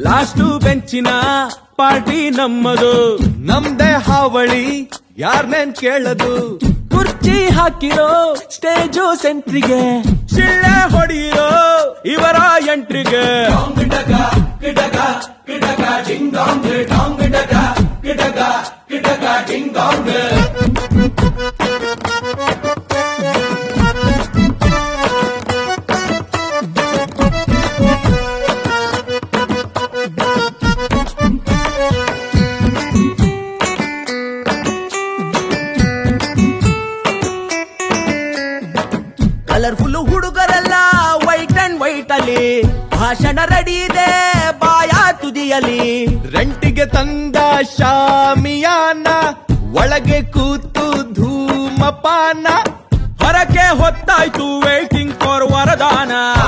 Last ಬೆಂಚಿನ party ನಮ್ಮದು ನಮ್ದೇ ಹಾವಳಿ ಯಾರ್ನೇನ್ ಕೇಳದು ಕುರ್ಚಿ ಹಾಕಿರೋ ಸ್ಟೇಜು ಸೆಂಟ್ರಿಗೆ ಶಿಳ್ಳೆ ಹೊಡೆಯಿರೋ ಇವರ ಎಂಟ್ರಿಗೆ ಕಲರ್ಫುಲ್ ಹುಡುಗರೆಲ್ಲ ವೈಟ್ ಅಂಡ್ ವೈಟ್ ಅಲ್ಲಿ ಭಾಷಣ ರೆಡಿ ಇದೆ ಬಾಯ ತುದಿಯಲಿ ರೆಂಟಿಗೆ ತಂದ ಶಾಮಿಯಾನ ಒಳಗೆ ಕೂತು ಧೂಮಪಾನ ಹೊರಕ್ಕೆ ಹೊತ್ತಾಯ್ತು ವೇಟಿಂಗ್ ಫಾರ್ ವರದಾನ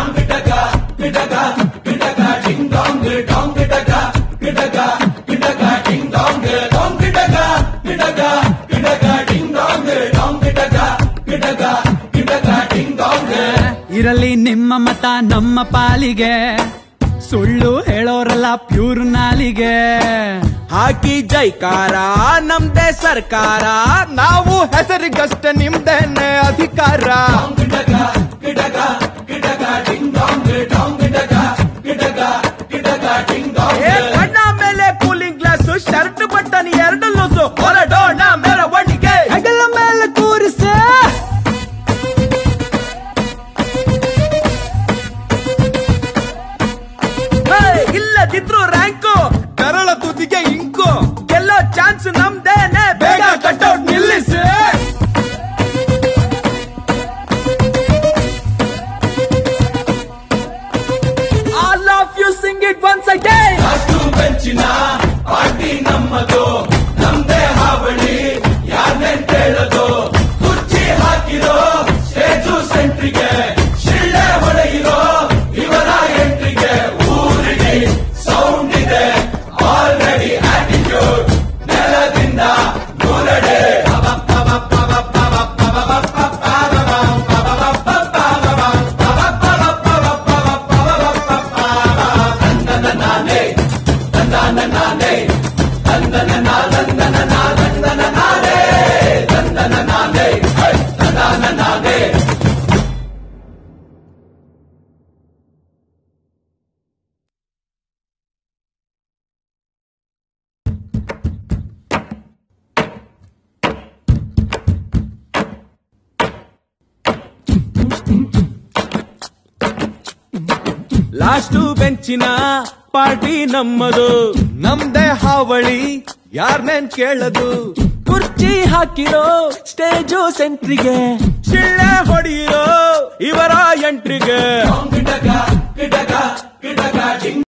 ಇರಲಿ ನಿಮ್ಮ ಮತ ನಮ್ಮ ಪಾಲಿಗೆ ಸುಳ್ಳು ಹೇಳೋರಲ್ಲ ಪ್ಯೂರ್ ನಾಲಿಗೆ ಹಾಕಿ ಜೈಕಾರ ನಮ್ದೇ ಸರ್ಕಾರ ನಾವು ಹೆಸರಿಗಷ್ಟೇ ನಿಮ್ದೇನೆ ಅಧಿಕಾರ ಏ ಕಣ್ಣ ಮೇಲೆ ಕೂಲಿಂಗ್ ಗ್ಲಾಸ್ ಶರ್ಟ್ ಬಟನ್ ಎರಡು ಲೂಸು ಹೊರಡೋಣ ಮೆರವಣಿಗೆ ಹೆಗಲ ಮೇಲೆ ಕೂರಿಸೆ ಹೇ, ಇಲ್ಲದಿದ್ರು ರ್ಯಾಂಕು ಕರಳ ತುದಿಗೆ ಇಂಕು ಗೆಲ್ಲೋ ಚಾನ್ಸ್ ನಮ್ದೇನೆ ಬೇಗ ಕಟ್ಔಟ್ ನಿಲ್ಲಿಸಿ All of you sing it once again. Last ಬೆಂಚಿನ ಪಾರ್ಟಿ ನಮ್ಮದು ನಮ್ದೇ ಹಾವಳಿ ಯಾರ್ನೇನ್ ಕೇಳದು ಕುರ್ಚಿ ಹಾಕಿರೋ ಸ್ಟೇಜು ಸೆಂಟ್ರಿಗೆ ಶಿಳ್ಳೆ ಹೊಡೆಯಿರೋ ಇವರ ಎಂಟ್ರಿಗೆ